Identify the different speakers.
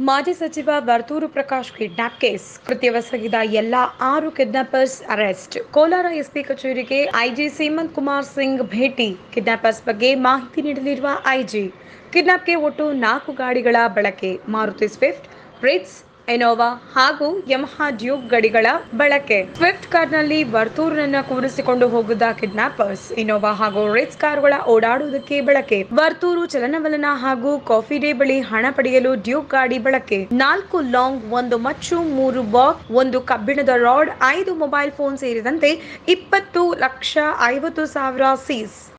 Speaker 1: ಮಾಜಿ ಸಚಿವ Varthur Prakash kidnap case ಕೃತ್ಯವೆಸಗಿದ ಎಲ್ಲಾ ಆರು ಕಿಡ್ನಾಪರ್ಸ್ ಅರೆಸ್ಟ್ ಕೋಲಾರ ಎಸ್ಪಿ ಕಚೇರಿಗೆ ಐಜಿ ಸೀಮಂತ್ ಕುಮಾರ್ ಸಿಂಗ್ ಭೇಟಿ ಕಿಡ್ನಾಪರ್ಸ್ ಬಗ್ಗೆ ಮಾಹಿತಿ ನೀಡಲಿರುವ ಐಜಿ ಕಿಡ್ನಾಪ್ಗೆ ಒಟ್ಟು ನಾಲ್ಕು ಗಾಡಿಗಳ ಬಳಕೆ ಮಾರುತಿ ಸ್ವಿಫ್ಟ್ ರಿಟ್ಸ್ ಎನೋವಾ ಹಾಗೂ ಯಮಹಾ ಡ್ಯೂಕ್ ಗಡಿಗಳ ಬಳಕೆ ಸ್ವಿಫ್ಟ್ ಕಾರ್ನಲ್ಲಿ ವರ್ತೂರನ್ನ ಕೂರಿಸಿಕೊಂಡು ಹೋಗಿದ್ದ ಕಿಡ್ನಾಪರ್ಸ್ ಇನೋವಾ ಹಾಗೂ ರಿಟ್ಸ್ ಕಾರುಗಳ ಓಡಾಡುವುದಕ್ಕೆ ಬಳಕೆ ವರ್ತೂರು ಚಲನವಲನ ಹಾಗೂ ಕಾಫಿ ಡೇ ಬಳಿ ಹಣ ಪಡೆಯಲು ಡ್ಯೂಕ್ ಗಾಡಿ ಬಳಕೆ ನಾಲ್ಕು ಲಾಂಗ್ ಒಂದು ಮಚ್ಚು ಮೂರು ಬಾಕ್ ಒಂದು ಕಬ್ಬಿಣದ ರಾಡ್ ಐದು ಮೊಬೈಲ್ ಫೋನ್ ಸೇರಿದಂತೆ ಇಪ್ಪತ್ತು ಲಕ್ಷ ಐವತ್ತು ಸಾವಿರ ಸೀಸ್